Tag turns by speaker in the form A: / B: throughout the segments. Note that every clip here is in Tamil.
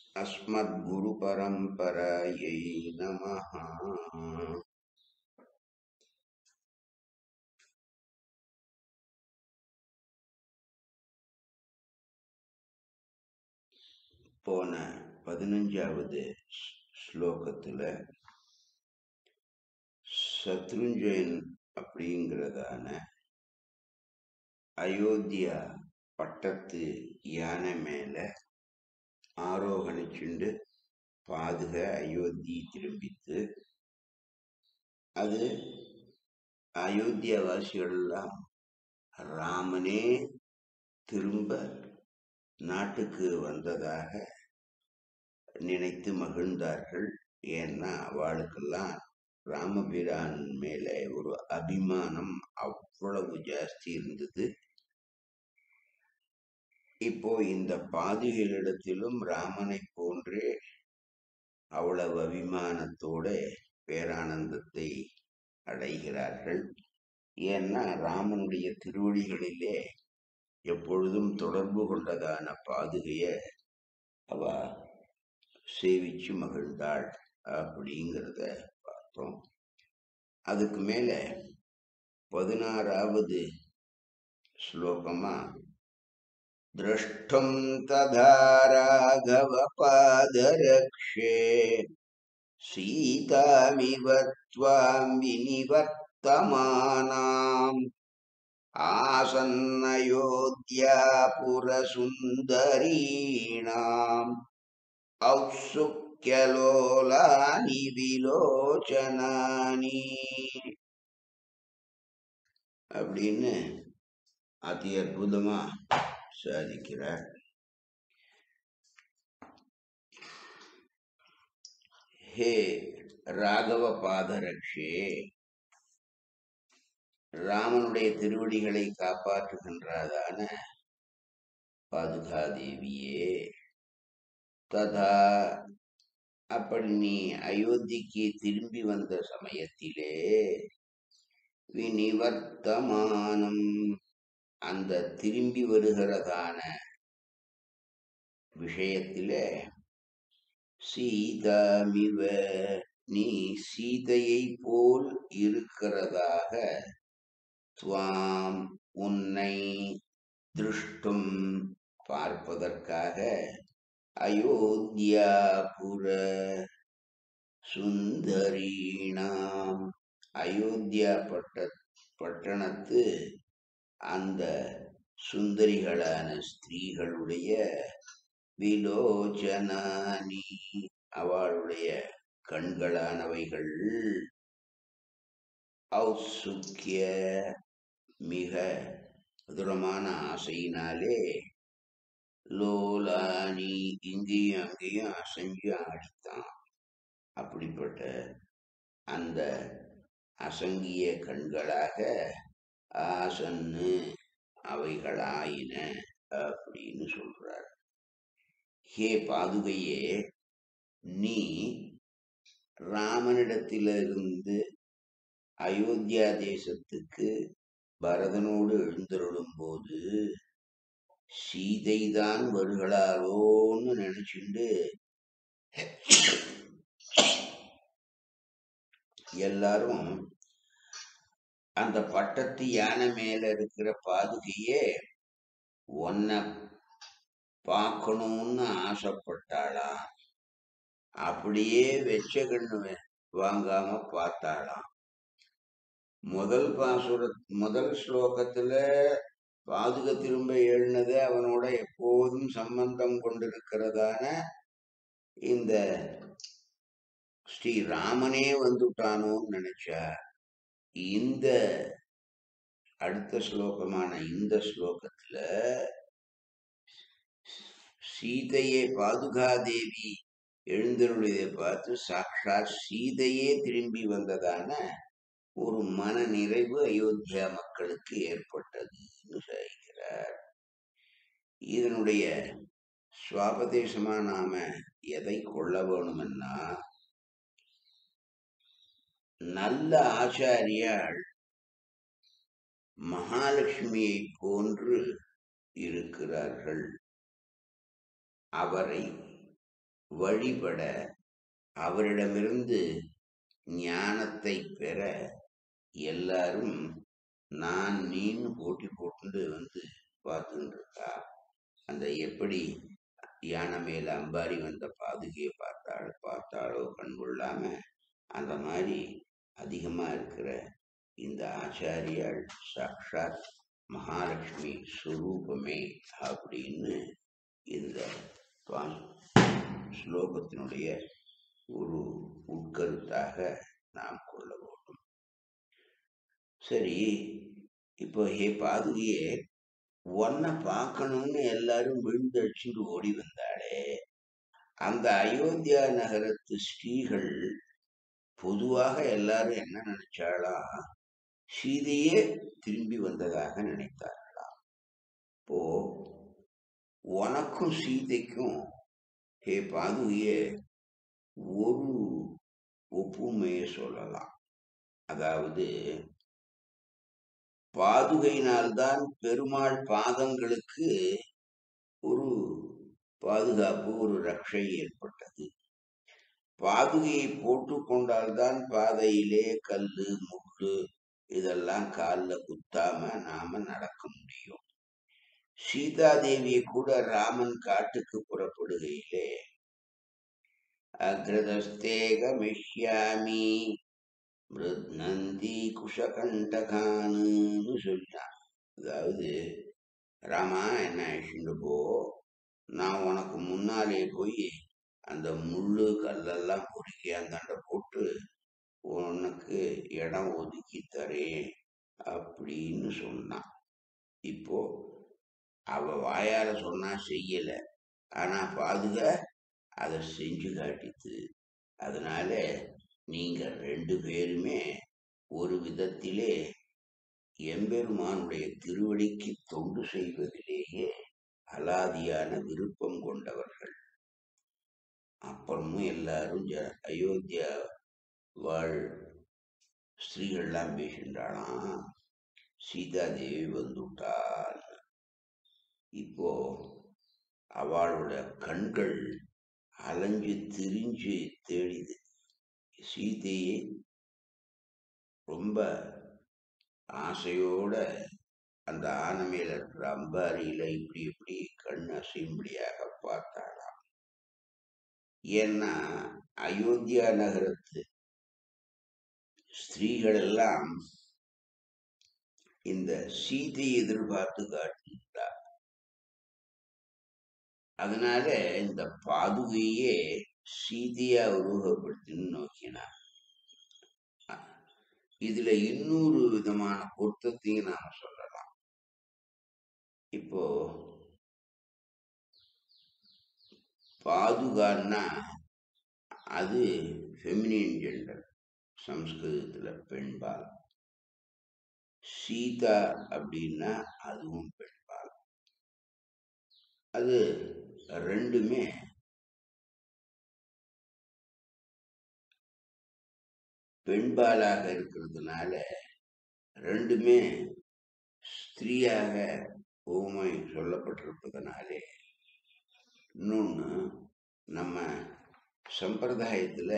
A: अस्मद्गुरुपरम्परायै नमः போன பதினஞ்சாவது ஸ்- ஸ்லோகத்துல சத்ருஞ்சயன் அப்படிங்கிறதான அயோத்தியா பட்டத்து யானை மேல ஆரோகணிச்சுண்டு பாதுக அயோத்தி திரும்பித்து அது அயோத்தியாவாசிகள் எல்லாம் ராமனே திரும்ப நாட்டுக்கு வந்ததாக நினைத்து மகிழ்ந்தார்கள் ஏன்னா அவளுக்கெல்லாம் ராமபிரான் மேல ஒரு அபிமானம் அவ்வளவு ஜாஸ்தி இருந்தது இப்போ இந்த பாதுகைகளிடத்திலும் ராமனை போன்றே அவ்வளவு அபிமானத்தோட பேரானந்தத்தை அடைகிறார்கள் ஏன்னா ராமனுடைய திருவடிகளிலே எப்பொழுதும் தொடர்பு கொண்டதான பாதுகைய அவ சேவிச்சு மகிழ்ந்தாள் அப்படிங்கிறத பார்த்தோம் அதுக்கு மேல பதினாறாவது ஸ்லோகமா द्रष्टुं तथा राघव पादरक्षे सीतामिव त्वां विनिवर्तमानाम् आसन्नयोध्यापुरसुन्दरीणाम् औत्सुक्यलोलानि विलोचनानि அப்படின்னு அதி அற்புதமா சாதிக்கிறார் ஹே ராகவ பாதரட்சே ராமனுடைய திருவடிகளை காப்பாற்றுகின்றதான பாதுகாதேவியே ததா அப்படி நீ அயோத்திக்கு திரும்பி வந்த சமயத்திலே வினிவர்த்தமானம் அந்த திரும்பி வருகிறதான விஷயத்திலே சீதாமிவ நீ சீதையை போல் இருக்கிறதாக துவாம் உன்னை திருஷ்டும் பார்ப்பதற்காக அயோத்தியாபுர சுந்தரீணாம் அயோத்தியா பட்ட பட்டணத்து அந்த சுந்தரிகளான ஸ்திரீகளுடைய விலோச்சனானி அவளுடைய கண்களானவைகள் ஔசுக்கிய மிக மதுரமான ஆசையினாலே லோலானி இங்கேயும் அங்கேயும் அசைஞ்சு ஆடித்தான் அப்படிப்பட்ட அந்த அசங்கிய கண்களாக ஆசன்னு அவைகளாயின அப்படின்னு சொல்றார் ஹே பாதுகையே நீ ராமனிடத்திலிருந்து அயோத்தியா தேசத்துக்கு பரதனோடு எழுந்தருளும் போது சீதைதான் வருகளாரோன்னு நினைச்சுண்டு எல்லாரும் அந்த பட்டத்து யானை மேல இருக்கிற பாதுகையே உன்னை பார்க்கணும்னு ஆசைப்பட்டாளாம் அப்படியே வெச்ச கண்ணு வே- வாங்காம பார்த்தாளாம் முதல் பாசுர முதல் ஸ்லோகத்துல பாதுக திரும்ப எழுனது அவனோட எப்போதும் சம்பந்தம் கொண்டிருக்கிறதான இந்த ஸ்ரீராமனே வந்துட்டானோன்னு நினைச்சா இந்த அடுத்த ஸ்லோகமான இந்த ஸ்லோகத்துல சீதையே பாதுகாதேவி எழுந்தருளியதை பார்த்து சாக்ஷாத் சீதையே திரும்பி வந்ததான ஒரு மன நிறைவு அயோத்தியா மக்களுக்கு ஏற்பட்டதுன்னு சாதிக்கிறார் இதனுடைய சுவாபதேசமா நாம எதை கொள்ள வேணும்னா நல்ல ஆச்சாரியாள் மகாலட்சுமியை போன்று இருக்கிறார்கள் அவரை வழிபட அவரிடமிருந்து ஞானத்தை பெற எல்லாரும் நான் நீன்னு போட்டி போட்டு வந்து பார்த்துட்டு இருக்கா அந்த எப்படி யானை மேல அம்பாரி வந்த பாதுகையை பார்த்தாள் பார்த்தாளோ கண் கொள்ளாம அந்த மாதிரி அதிகமா இருக்கிற இந்த ஆச்சாரியால் சாக்ஷாத் மகாலட்சுமி ஸ்வரூபமே அப்படின்னு இந்த துவா- ஸ்லோகத்தினுடைய ஒரு உட்கருத்தாக நாம் கொள்ள வேண்டும் சரி இப்போ ஹே பாதுகையே உன்னை பார்க்கணும்னு எல்லாரும் விழுந்தடிச்சுட்டு ஓடி வந்தாளே அந்த அயோத்தியா நகரத்து ஸ்ரீகள் பொதுவாக எல்லாரும் என்ன நினைச்சாளா சீதையே திரும்பி வந்ததாக நினைத்தார்களாம் இப்போ உனக்கும் சீதைக்கும் ஹே பாதுகையே ஒரு ஒப்புமையை சொல்லலாம் அதாவது பாதுகையினால்தான் பெருமாள் பாதங்களுக்கு ஒரு பாதுகாப்பு ஒரு ரட்சை ஏற்பட்டது பாதுகையை போட்டு கொண்டால்தான் பாதையிலே கல்லு முள்ளு இதெல்லாம் காலில் குத்தாம நாம நடக்க முடியும் சீதாதேவியை கூட ராமன் காட்டுக்கு புறப்படுகையிலே அக்ரதஸ்தேகமிஷ்யாமி மிருத்னந்தி குஷகண்டகான்னு சொல்லிட்டான் அதாவது ராமா என்ன அழிச்சுட்டு போ நான் உனக்கு முன்னாலே போய் அந்த முள்ளு கல்லெல்லாம் பொறுக்கி அந்தாண்ட போட்டு உனக்கு இடம் ஒதுக்கி தரேன் அப்படின்னு சொன்னான் இப்போ அவ வாயால சொன்னா செய்யல ஆனா பாதுக அதை செஞ்சு காட்டித்து அதனால நீங்க ரெண்டு பேருமே ஒரு விதத்திலே எம்பெருமானுடைய திருவடிக்கு தொண்டு செய்வதிலேயே அலாதியான விருப்பம் கொண்டவர்கள் அப்புறமும் எல்லாரும் ஜ- அயோத்தியா வாழ் ஸ்திரீகள்லாம் பேசின்றாளாம் சீதாதேவி வந்துட்டாள் இப்போ அவளோட கண்கள் அலைஞ்சு திரிஞ்சு தேடிது சீதையை ரொம்ப ஆசையோட அந்த ஆனை மேல இருக்கிற அம்பாரியில இப்படி இப்படி கண் அசையும்படியாக பார்த்தாளாம் ஏன்னா அயோத்தியா நகரத்து ஸ்திரீகள் எல்லாம் இந்த சீதையை எதிர்பார்த்து காட்டுகின்றா அதனால இந்த பாதுகையே சீதையா உருவகப்படுத்தின்னு நோக்கினார் இதுல இன்னொரு விதமான பொருத்தத்தையும் நாம சொல்லலாம் இப்போ பாதுகான்னா அது ஃபெமினின் ஜெண்டர் சம்ஸ்கிருதத்துல பெண்பால் சீதா அப்படின்னா அதுவும் பெண்பால் அது ரெண்டுமே பெண்பாலாக இருக்கிறதுனால ரெண்டுமே ஸ்திரீயாக ஊமை சொல்லப்பட்டிருப்பதனாலே இன்னொன்று நம்ம சம்பிரதாயத்துல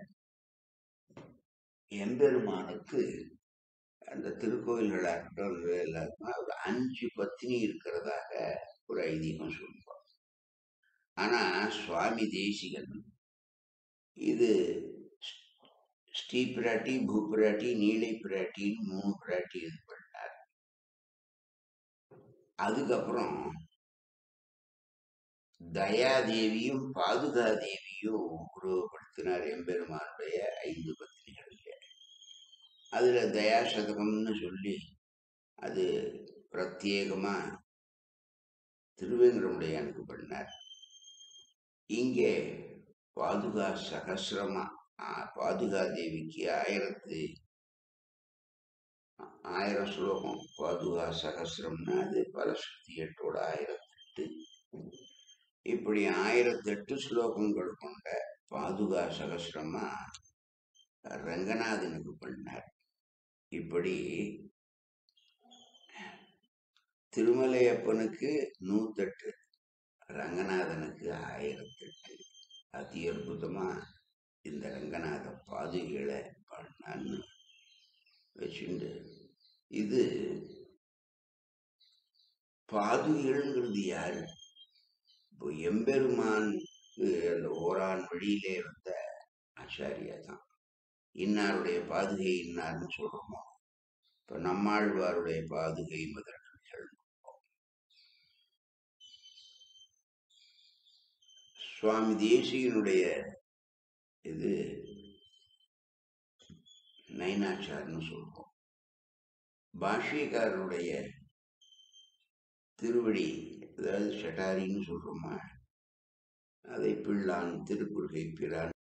A: எம்பெருமானுக்கு அந்த திருக்கோயில்களா இருக்கட்டும் இது எல்லாருக்குமே ஒரு அஞ்சு பத்தினி இருக்கிறதாக ஒரு ஐதீகம் சொல்லுவோம் ஆனா சுவாமி தேசிகன் இது ஸ்ரீ பிராட்டி பூபிராட்டி நீலை பிராட்டின்னு மூணு பிராட்டி இது பண்ணார் அதுக்கப்புறம் தயாதேவியும் பாதுகா தேவியும் உருவப்படுத்தினார் எம்பெருமானுடைய ஐந்து பத்தினிகளில் அதுல தயாசதகம்னு சொல்லி அது பிரத்யேகமா திருவேங்கடமுடையானுக்கு பண்ணார் இங்கே பாதுகா சகசிரமா ஆ- பாதுகா தேவிக்கு ஆயிரத்து ஆயிரம் ஸ்லோகம் பாதுகா சகசிரம்னா அது பலஸ்ருதி எட்டோட ஆயிரத்தெட்டு இப்படி ஆயிரத்தெட்டு ஸ்லோகங்கள் கொண்ட பாதுகா சகசிரமா ரங்கநாதனுக்கு பண்ணார் இப்படி திருமலையப்பனுக்கு நூத்தெட்டு ரங்கநாதனுக்கு ஆயிரத்தெட்டு அதி அற்புதமா இந்த ரங்கநாத பாதுகைகளை பாடினான்னு வச்சுண்டு இது பாதுகைகள்ங்கிறது யாரு இப்போ எம்பெருமான் அஹ், அந்த ஓரான் வழியிலே வந்த ஆச்சாரியா தான் இன்னாருடைய பாதுகை இன்னார்னு சொல்றோமோ இப்ப நம்மாழ்வாருடைய பாதுகை முதல்கள் சுவாமி தேசிகனுடைய இது நைனாச்சார்னு சொல்றோம் பாஷ்யக்காரருடைய திருவடி அதாவது ஷட்டாரின்னு சொல்றோமா அதை பிள்ளான் திருக்குறுகை பிரான்